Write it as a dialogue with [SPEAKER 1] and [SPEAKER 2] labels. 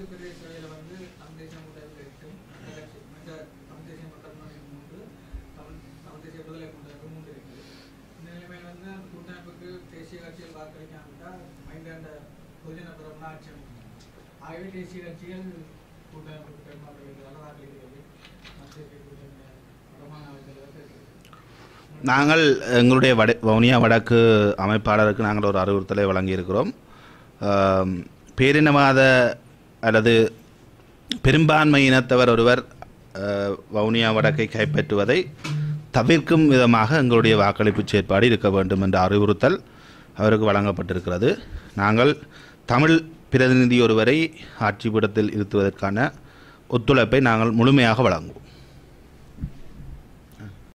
[SPEAKER 1] வடக்கு பிரதேச சபையில் வந்து தமிழ் தேசிய கூட்டமைப்பு எட்டு மற்ற கட்சி மற்ற தமிழ் தேசிய மக்கள் முன்னணி மூன்று தமிழ் தமிழ் தேசிய விடுதலை கூட்டமைப்பு மூன்று இருக்குது இந்த நிலைமையில் வந்து அந்த கூட்டமைப்புக்கு தேசிய கட்சிகள் வாக்களிக்காமட்டா மைண்டாண்ட பொதுஜன பெரும்னா ஆட்சி அமைக்கணும் ஆகவே தேசிய கட்சிகள் கூட்டமைப்புக்கு பெரும்பான்மை இருக்கிறதால வாக்களிக்கிறது மற்ற தேசிய கூட்டமைப்பு பிரமாண அமைச்சர்கள் இருக்குது
[SPEAKER 2] நாங்கள் எங்களுடைய வட வவுனியா வடக்கு அமைப்பாளருக்கு நாங்கள் ஒரு அறிவுறுத்தலை வழங்கியிருக்கிறோம் ஆம், பேரினவாத அல்லது பெரும்பான்மை இனத்தவர் ஒருவர் அஹ், வவுனியா வடக்கை கைப்பற்றுவதை தவிர்க்கும் விதமாக எங்களுடைய வாக்களிப்பு செயற்பாடு இருக்க வேண்டும் என்ற அறிவுறுத்தல் அவருக்கு வழங்கப்பட்டிருக்கிறது நாங்கள் தமிழ் பிரதிநிதி ஒருவரை ஆட்சிப்பீடத்தில் இருத்துவதற்கான ஒத்துழைப்பை நாங்கள் முழுமையாக வழங்குவோம்